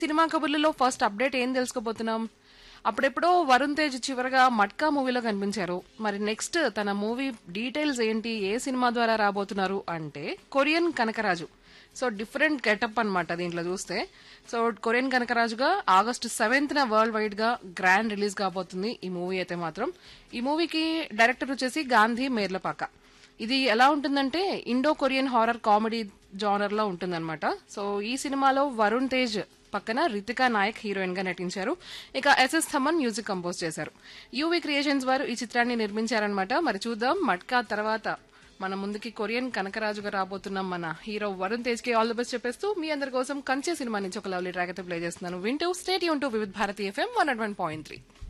cinema కబుర్లలో first update ఏం తెలుసుకోబోతున్నాం అప్పుడెప్పుడో వరుణ్ తేజ్ చివరగా మట్కా మూవీలో కనిపించారు మరి నెక్స్ట్ తన మూవీ డీటెయిల్స్ ఏంటి ఏ సినిమా ద్వారా రాబోతున్నారు అంటే Korean Kanakaraju so different getup అన్నమాట దీంట్లో చూస్తే సో కొరియన్ కనకరాజుగా ఆగస్టు సెవెంత్ న వరల్డ్ వైడ్ గా గ్రాండ్ రిలీజ్ కాబోతుంది ఈ మూవీ అయితే మాత్రం ఈ మూవీకి డైరెక్టర్ వచ్చేసి గాంధీ మేర్లపాక ఇది ఎలా ఉంటుందంటే Indo Korean horror comedy genre లో ఉంటుందన్నమాట సో ఈ సినిమాలో వరుణ్ తేజ్ పక్కన రితికా నాయక్ హీరోయిన్ గా నటించారు ఇక ఎస్ఎస్ థమన్ మ్యూజిక్ కంపోజ్ చేశారు యూవి క్రియేషన్స్ వారు ఈ చిత్రాన్ని నిర్మించారనమాట మరి చూద్దాం మట్కా తర్వాత మన ముందుకి కొరియన్ కనకరాజుగా రాబోతున్న మన హీరో వరుణ్ తేజ్ కి ఆల్ ది బెస్ట్ చెప్పేస్తూ మీ అందరి కోసం కంచె సినిమా నుంచి ఒక లవ్లీ ట్రాక్ అయితే ప్లే చేస్తున్నాను వింటూ స్టేట్ యూన్ to Vividh Bharati FM one one point three